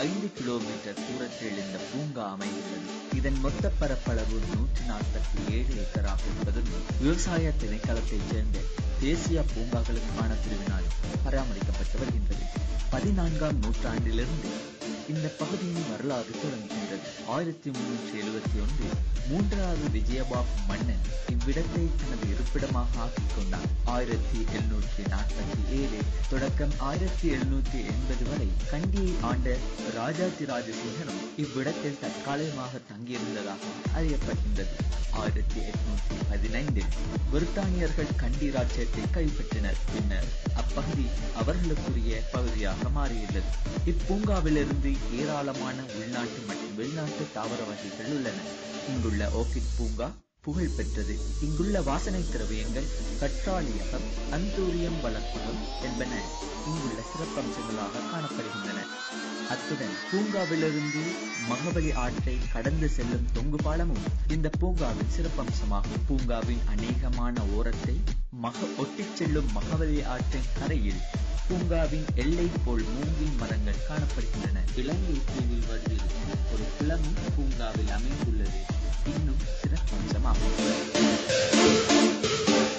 ஐந்து கிலோமீட்டர் தூரத்தில் இந்த பூங்கா அமைந்துள்ளது இதன் மொத்த பரப்பளவு நூற்றி நாற்பத்தி ஏழு ஏக்கராக என்பதுடன் விவசாய திணைக்களத்தைச் சேர்ந்த தேசிய பூங்காக்களுக்கான பிரிவினால் பராமரிக்கப்பட்டு வருகின்றது பதினான்காம் நூற்றாண்டிலிருந்து இந்த பகுதியின் வரலாறு தொடங்குகின்றது ஆயிரத்தி முன்னூற்றி எழுபத்தி ஒன்றில் மூன்றாவது விஜயபாப் மன்னன் இவ்விடத்தை தனது இருப்பிடமாக ஆக்கிக் கொண்டார் ஆயிரத்தி எழுநூற்றி நாற்பத்தி ஏழு தொடக்கம் ஆயிரத்தி எழுநூற்றி எண்பது வரை கண்டியை ஆண்ட ராஜாதிராஜ சிங்கனும் இவ்விடத்தில் தற்காலிகமாக தங்கியிருந்ததாக அறியப்படுகின்றது ஆயிரத்தி எட்நூற்றி பதினைந்தில் பிரித்தானியர்கள் கண்டி ராஜ்யத்தை கைப்பற்றினர் பின்னர் அப்பகுதி அவர்களுக்குரிய பகுதியாக மாறியுள்ளது இப்பூங்காவிலிருந்து ஏராளமான உள்நாட்டு மற்றும் வெளிநாட்டு தாவர வகைகள் உள்ளன இங்குள்ள ஓர்கிட் பூங்கா புகழ் பெற்றது இங்குள்ள வாசனை திரவியங்கள் கற்றாழியகம் அந்தூரியம் வளர்ப்பகம் என்பன இங்குள்ள சிறப்பம்சங்களாக காணப்படுகின்றன அத்துடன் பூங்காவிலிருந்து மகவலி ஆற்றை கடந்து செல்லும் தொங்கு பாலமும் இந்த பூங்காவின் சிறப்பம்சமாகும் பூங்காவின் அநேகமான ஓரத்தை மக ஒட்டிச் செல்லும் மகவலி ஆற்றின் கரையில் பூங்காவின் எல்லை போல் மூங்கில் மரங்கள் காணப்படுகின்றன இலங்கை தீவில் வடிவில் ஒரு குளமும் பூங்காவில் அமைந்துள்ளது இன்னும் சிறப்பம்சமாகும்